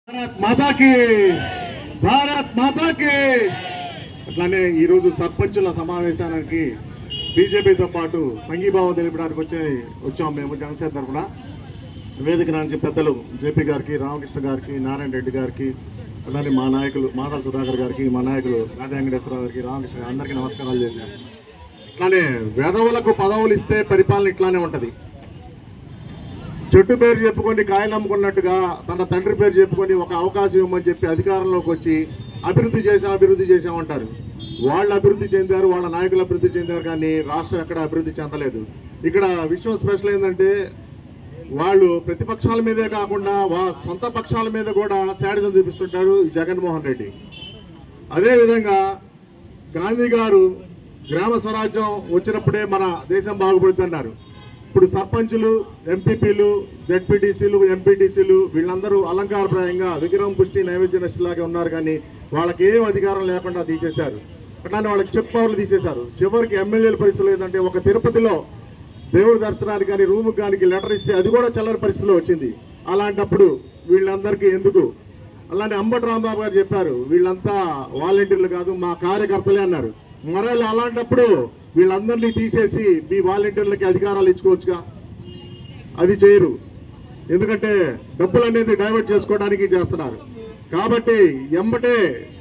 భారత్ మాతాకి భారత్ మాతాకి అట్లానే ఈరోజు సర్పంచుల సమావేశానికి బీజేపీతో పాటు సంఘీభావం తెలిపడానికి వచ్చే వచ్చాం మేము జనసేన తరఫున వేదిక నుంచి పెద్దలు జేపీ గారికి రామకృష్ణ గారికి నారాయణ రెడ్డి గారికి అలానే మా నాయకులు మాధవ సుధాకర్ గారికి మా నాయకులు రాజా వెంకటేశ్వరరావు గారికి రామకృష్ణ గారికి అందరికీ నమస్కారాలు తెలియజేస్తున్నాను ఇట్లానే వేదవులకు పదవులు ఇస్తే పరిపాలన ఇట్లానే ఉంటది చెట్టు పేరు చెప్పుకొని కాయలు అమ్ముకున్నట్టుగా తన తండ్రి పేరు చెప్పుకొని ఒక అవకాశం ఇవ్వమని చెప్పి అధికారంలోకి వచ్చి అభివృద్ధి చేసాం అభివృద్ధి చేసామంటారు వాళ్ళు అభివృద్ధి చెందారు వాళ్ళ నాయకులు అభివృద్ధి చెందారు కానీ రాష్ట్రం ఎక్కడ అభివృద్ధి చెందలేదు ఇక్కడ విషయం స్పెషల్ ఏంటంటే వాళ్ళు ప్రతిపక్షాల మీదే కాకుండా వా సొంత పక్షాల మీద కూడా శాడిజం చూపిస్తుంటాడు ఈ జగన్మోహన్ రెడ్డి అదేవిధంగా గాంధీ గారు గ్రామ స్వరాజ్యం వచ్చినప్పుడే మన దేశం బాగుపడుతున్నారు ఇప్పుడు సర్పంచులు ఎంపీపీలు జెడ్పీటీసీలు ఎంపీటీసీలు వీళ్ళందరూ అలంకారప్రాయంగా విగ్రహం పుష్టి నైవేద్య నష్టులాగా ఉన్నారు కానీ వాళ్ళకి ఏం అధికారం లేకుండా తీసేశారు అట్లానే వాళ్ళకి చెక్ పవర్లు తీసేశారు చివరికి ఎమ్మెల్యేల పరిస్థితులు ఏంటంటే ఒక తిరుపతిలో దేవుడి దర్శనానికి కానీ రూమ్ కానీ లెటర్ ఇస్తే అది కూడా చల్లని పరిస్థితిలో వచ్చింది అలాంటప్పుడు వీళ్ళందరికీ ఎందుకు అలానే అంబటి రాంబాబు గారు చెప్పారు వీళ్ళంతా వాలంటీర్లు కాదు మా కార్యకర్తలే అన్నారు మరలా అలాంటప్పుడు వీళ్ళందరినీ తీసేసి మీ వాలంటీర్లకి అధికారాలు ఇచ్చుకోవచ్చుగా అది చేయరు ఎందుకంటే డబ్బులు అనేది డైవర్ట్ చేసుకోవడానికి చేస్తున్నారు కాబట్టి ఎంబటే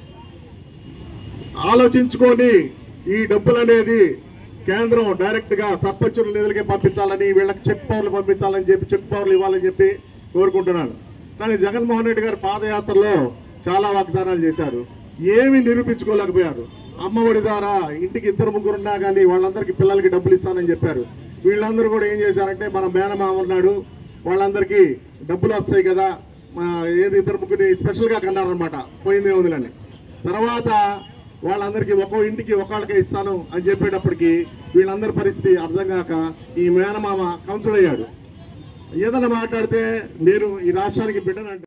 ఆలోచించుకొని ఈ డబ్బులు అనేది కేంద్రం డైరెక్ట్ గా సర్పంచుల నిధులకే పంపించాలని వీళ్ళకి చెక్ పవర్లు పంపించాలని చెప్పి చెక్ పవర్లు ఇవ్వాలని చెప్పి కోరుకుంటున్నాను కానీ జగన్మోహన్ రెడ్డి గారు పాదయాత్రలో చాలా వాగ్దానాలు చేశారు ఏమీ నిరూపించుకోలేకపోయారు అమ్మఒడి ద్వారా ఇంటికి ఇద్దరు ముగ్గురు ఉన్నా కానీ వాళ్ళందరికీ పిల్లలకి డబ్బులు ఇస్తానని చెప్పారు వీళ్ళందరూ కూడా ఏం చేశారంటే మన మేనమామ ఉన్నాడు వాళ్ళందరికీ డబ్బులు వస్తాయి కదా ఆ, ఏది ఇద్దరు ముగ్గురిని స్పెషల్గా కన్నారనమాట పోయిందే వదిలని తర్వాత వాళ్ళందరికీ ఒక్కో ఇంటికి ఒక్కళ్ళకే ఇస్తాను అని చెప్పేటప్పటికి వీళ్ళందరి పరిస్థితి అర్థం కాక ఈ మేనమామ కౌన్సిల్ అయ్యాడు ఏదన్నా మాట్లాడితే నేను ఈ రాష్ట్రానికి బిడ్డనంటే